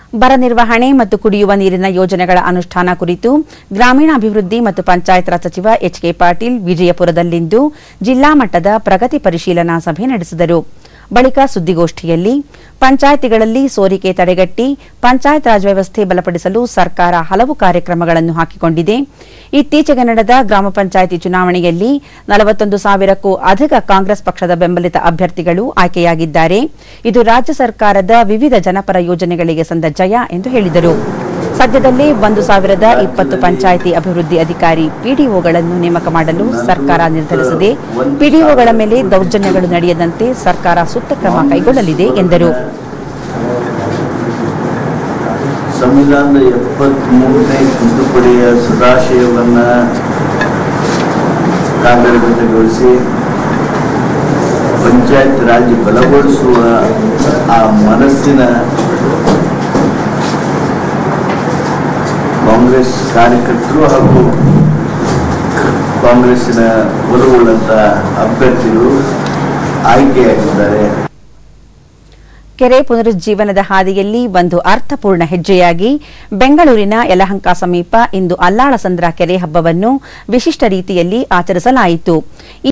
ಬರ ನಿರ್ವಹಣೆ ಮತ್ತು ಕುಡಿಯುವ ನೀರಿನ ಯೋಜನೆಗಳ ಅನುಷ್ಠಾನ ಕುರಿತು ಗ್ರಾಮೀಣಾಭಿವೃದ್ಧಿ ಮತ್ತು ಪಂಚಾಯತ್ ರಾಜ್ ಸಚಿವ ಎಚ್ ಕೆ ಪಾಟೀಲ್ ವಿಜಯಪುರದಲ್ಲಿಂದು ಜಿಲ್ಲಾ ಮಟ್ಟದ ಪ್ರಗತಿ ಪರಿಶೀಲನಾ ಸಭೆ ನಡೆಸಿದರು ಬಳಿಕ ಸುದ್ದಿಗೋಷ್ಠಿಯಲ್ಲಿ ಪಂಚಾಯಿತಿಗಳಲ್ಲಿ ಸೋರಿಕೆ ತಡೆಗಟ್ಟಿ ಪಂಚಾಯತ್ ರಾಜ್ ವ್ಯವಸ್ಥೆ ಬಲಪಡಿಸಲು ಸರ್ಕಾರ ಹಲವು ಕಾರ್ಯಕ್ರಮಗಳನ್ನು ಹಾಕಿಕೊಂಡಿದೆ ಇತ್ತೀಚೆಗೆ ನಡೆದ ಗ್ರಾಮ ಪಂಚಾಯಿತಿ ಚುನಾವಣೆಯಲ್ಲಿ ನಲವತ್ತೊಂದು ಸಾವಿರಕ್ಕೂ ಅಧಿಕ ಕಾಂಗ್ರೆಸ್ ಪಕ್ಷದ ಬೆಂಬಲಿತ ಅಭ್ಯರ್ಥಿಗಳು ಆಯ್ಕೆಯಾಗಿದ್ದಾರೆ ಇದು ರಾಜ್ಯ ಸರ್ಕಾರದ ವಿವಿಧ ಜನಪರ ಯೋಜನೆಗಳಿಗೆ ಸಂದ ಜಯ ಎಂದು ಹೇಳಿದರು ಸದ್ಯದಲ್ಲೇ ಒಂದು ಸಾವಿರದ ಇಪ್ಪತ್ತು ಪಂಚಾಯಿತಿ ಅಭಿವೃದ್ಧಿ ಅಧಿಕಾರಿ ಪಿಡಿಒಗಳನ್ನು ನೇಮಕ ಮಾಡಲು ಸರ್ಕಾರ ನಿರ್ಧರಿಸಿದೆ ಪಿಡಿಒಗಳ ಮೇಲೆ ದೌರ್ಜನ್ಯಗಳು ನಡೆಯದಂತೆ ಸರ್ಕಾರ ಸೂಕ್ತ ಕ್ರಮ ಕೈಗೊಳ್ಳಲಿದೆ ಎಂದರು ಸಂವಿಧಾನದ ಎಪ್ಪತ್ಮೂರನೇ ತಿದ್ದುಪಡಿಯ ಸದಾಶಯವನ್ನ ಕಾರ್ಯಗತಗೊಳಿಸಿ ಪಂಚಾಯತ್ ರಾಜ್ ಬಲಗೊಳಿಸುವ ಆ ಮನಸ್ಸಿನ ಕಾಂಗ್ರೆಸ್ ಕಾರ್ಯಕರ್ತರು ಹಾಗೂ ಕಾಂಗ್ರೆಸ್ಸಿನ ಒಲವುಳ್ಳಂತ ಅಭ್ಯರ್ಥಿಗಳು ಆಯ್ಕೆಯಾಗಿದ್ದಾರೆ ಕೆರೆ ಪುನರುಜ್ಜೀವನದ ಹಾದಿಯಲ್ಲಿ ಒಂದು ಅರ್ಥಪೂರ್ಣ ಹೆಜ್ಜೆಯಾಗಿ ಬೆಂಗಳೂರಿನ ಯಲಹಂಕ ಸಮೀಪ ಇಂದು ಅಲ್ಲಾಳಸಂದ್ರ ಕೆರೆ ಹಬ್ಬವನ್ನು ವಿಶಿಷ್ಟ ರೀತಿಯಲ್ಲಿ ಆಚರಿಸಲಾಯಿತು